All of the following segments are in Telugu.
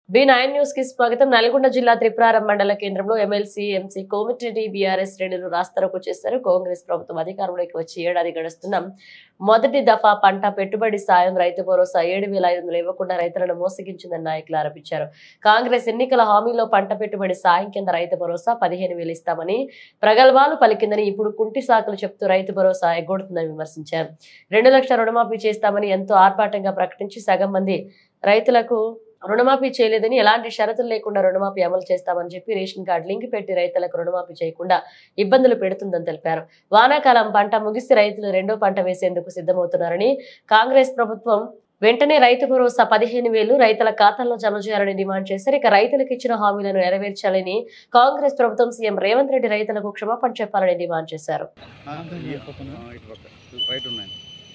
బి నైన్ న్యూస్ కి స్వాగతం నల్గొండ జిల్లా త్రిపురారం మండల కేంద్రంలో ఎమ్మెల్సీ ఎంసీ కోమటిరెడ్డి బీఆర్ఎస్ శ్రేణులు రాస్తారోకు చేశారు కాంగ్రెస్ ప్రభుత్వం అధికారంలోకి వచ్చి ఏడాది గడుస్తున్నాం మొదటి దఫా పంట పెట్టుబడి సాయం రైతు భరోసా ఏడు వేల ఐదు వందలు ఇవ్వకుండా రైతులను మోసగించిందని నాయకులు ఆరోపించారు కాంగ్రెస్ ఎన్నికల హామీలో పంట పెట్టుబడి సాయం కింద రైతు భరోసా పదిహేను వేలు ఇస్తామని ప్రగల్భాలు పలికిందని ఇప్పుడు కుంటి సాకులు చెప్తూ రైతు భరోసా ఎగ్గొడుతుందని విమర్శించారు రెండు లక్షల రుణమాఫీ చేస్తామని ఎంతో ఆర్భాటంగా ప్రకటించి సగం మంది రైతులకు రుణమాఫీ చేయలేదని ఎలాంటి షరతులు లేకుండా రుణమాఫీ అమలు చేస్తామని చెప్పి రేషన్ కార్డు లింక్ పెట్టి రైతులకు రుణమాఫీ చేయకుండా ఇబ్బందులు పెడుతుందని తెలిపారు వానాకాలం పంట ముగిసి రైతులు రెండో పంట వేసేందుకు సిద్ధమవుతున్నారని కాంగ్రెస్ ప్రభుత్వం వెంటనే రైతు భరోసా పదిహేను వేలు రైతుల ఖాతాల్లో జమ చేయాలని డిమాండ్ చేశారు ఇక రైతులకు ఇచ్చిన హామీలను నెరవేర్చాలని కాంగ్రెస్ ప్రభుత్వం సీఎం రేవంత్ రెడ్డి రైతులకు క్షమాపణ చెప్పాలని డిమాండ్ చేశారు ఆ, ఇటు పక్క రైట్ ఉన్నాయి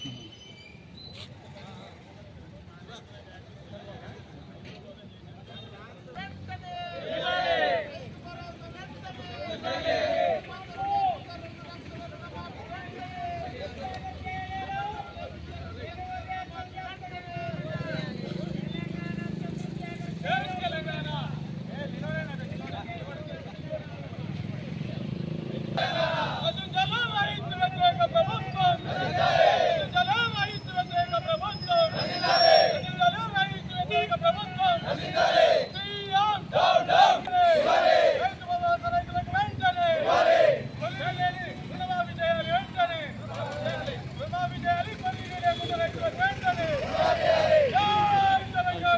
అజంజల రైతు వ్యతిరేక ప్రభుత్వం అజంజల రైతు వ్యతిరేక ప్రభుత్వం అజంజల రైతు వ్యతిరేక ప్రభుత్వం సీఎం డౌన్ డౌన్ రైతు భరోసా రైతులకు వెంటనే వెంటనే రుణమాఫీ చేయాలి వెంటనే రుణమాఫీ చేయాలి పని లేకుండా రైతులకు వెంటనే జై తెలంగాణ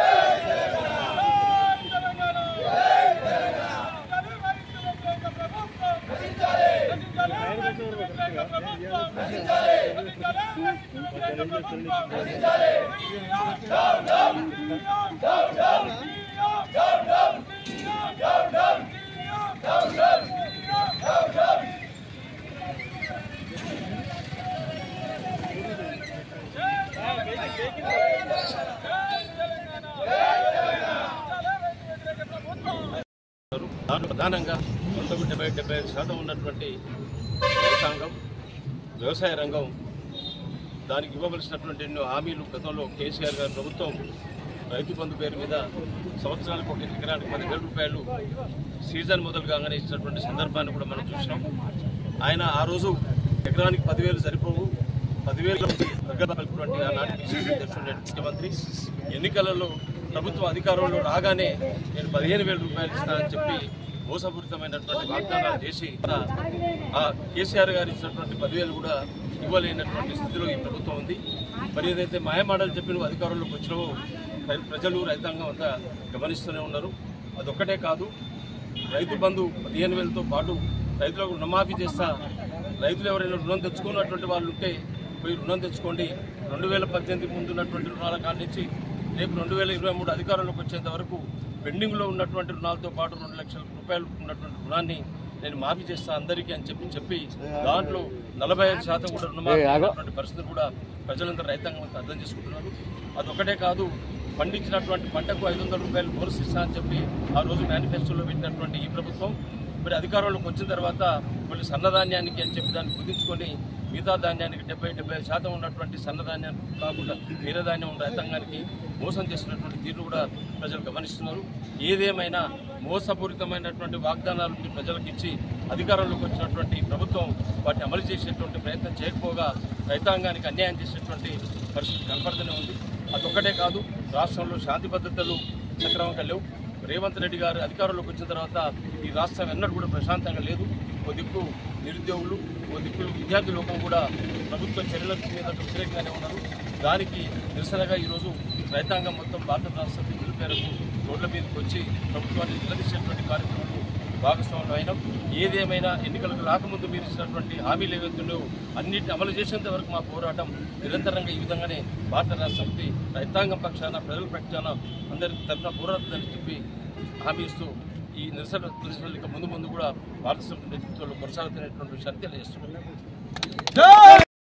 జై తెలంగాణ దాంట్లో ప్రధానంగా పంతొమ్మిది డెబ్బై డెబ్బై ఐదు శాతం ఉన్నటువంటి రైతాంగం వ్యవసాయ రంగం దానికి ఇవ్వవలసినటువంటి ఎన్నో హామీలు గతంలో కేసీఆర్ గారి ప్రభుత్వం రైతు బంధు పేరు మీద సంవత్సరానికి ఒక ఎకరానికి పదివేల రూపాయలు సీజన్ మొదలు కాగానే ఇచ్చినటువంటి సందర్భాన్ని కూడా మనం చూసినాం ఆయన ఆ రోజు ఎకరానికి పదివేలు సరిపోవు పదివేల కలిపినటువంటి ఆనాటి పిసిసి అధ్యక్షుడు ముఖ్యమంత్రి ఎన్నికలలో ప్రభుత్వం అధికారంలో రాగానే నేను పదిహేను వేల రూపాయలు ఇస్తానని చెప్పి మోసపూరితమైనటువంటి వాగ్దానాలు చేసి ఆ కేసీఆర్ గారు ఇచ్చినటువంటి పదివేలు కూడా ఇవ్వలేనటువంటి స్థితిలో ఈ ప్రభుత్వం ఉంది మరి ఏదైతే మాయమాటలు చెప్పి నువ్వు అధికారంలోకి వచ్చినావో ప్ర- ప్రజలు రైతాంగం అంతా గమనిస్తూనే ఉన్నారు అదొక్కటే కాదు రైతు బంధు పదిహేను వేలతో పాటు రైతులకు రుణమాఫీ చేస్తా రైతులు ఎవరైనా రుణం తెచ్చుకున్నటువంటి వాళ్ళు ఉంటే పోయి రుణం తెచ్చుకోండి రెండు వేల పద్దెనిమిది ముందు ఉన్నటువంటి రుణాల కాడి నుంచి రేపు రెండు వేల ఇరవై మూడు అధికారంలోకి వచ్చేంత వరకు పెండింగ్లో ఉన్నటువంటి రుణాలతో పాటు రెండు లక్షల రూపాయలు ఉన్నటువంటి రుణాన్ని నేను మాఫీ చేస్తా అందరికీ అని చెప్పి చెప్పి దాంట్లో నలభై ఐదు శాతం కూడా రుణమాఫీ అయినటువంటి పరిస్థితులు కూడా ప్రజలందరూ రైతాంగం అంతా అర్థం చేసుకుంటున్నారు అదొకటే కాదు పండించినటువంటి పంటకు ఐదు వందల రూపాయలు బోనస్ ఇస్తా అని చెప్పి ఆ రోజు మేనిఫెస్టోలో పెట్టినటువంటి ఈ ప్రభుత్వం మరి అధికారంలోకి వచ్చిన తర్వాత మళ్ళీ సన్నధాన్యానికి అని చెప్పి దాన్ని కుదించుకొని మిగతా ధాన్యానికి డెబ్బై డెబ్బై ఐదు శాతం ఉన్నటువంటి సన్నధాన్యాన్ని కాకుండా వేరే ధాన్యం రైతాంగానికి మోసం చేస్తున్నటువంటి తీరు కూడా ప్రజలు గమనిస్తున్నారు ఏదేమైనా మోసపూరితమైనటువంటి వాగ్దానాలు ప్రజలకు ఇచ్చి అధికారంలోకి వచ్చినటువంటి ఈ ప్రభుత్వం వాటిని అమలు చేసేటువంటి ప్రయత్నం చేయకపోగా రైతాంగానికి అన్యాయం చేసేటువంటి పరిస్థితి కనపడుతూనే ఉంది అదొక్కటే కాదు రాష్ట్రంలో శాంతి భద్రతలు సక్రమంగా లేవు రేవంత్ రెడ్డి గారు అధికారంలోకి వచ్చిన తర్వాత ఈ రాష్ట్రం ఎన్నడూ కూడా ప్రశాంతంగా లేదు ఓ దిక్కు నిరుద్యోగులు ఓ దిక్కు విద్యార్థి లోకం కూడా ప్రభుత్వ చర్యల మీద వ్యతిరేకంగానే ఉన్నారు దానికి నిరసనగా ఈరోజు రైతాంగం మొత్తం భారత రాష్ట్ర పిలుపు మేరకు రోడ్ల మీదకి వచ్చి ప్రభుత్వాన్ని నిలదీసేటువంటి కార్యక్రమంలో భాగస్వాములు అయినాం ఏదేమైనా ఎన్నికలకు రాకముందు మీరు ఇచ్చినటువంటి హామీలు ఏవైతున్నాయో అన్నింటిని అమలు చేసేంత వరకు మా పోరాటం నిరంతరంగా ఈ విధంగానే భారత రాష్ట్రపతి రైతాంగం పక్షాన ప్రజల పక్షాన అందరి తరఫున పోరాడుతుందని చెప్పి హామీ ఇస్తూ ఈ నిరసన ప్రదర్శనలు ఇక ముందు ముందు కూడా భారత సమితి నేతృత్వంలో కొనసాగుతున్నటువంటి విషయాన్ని తెలియజేస్తున్నాం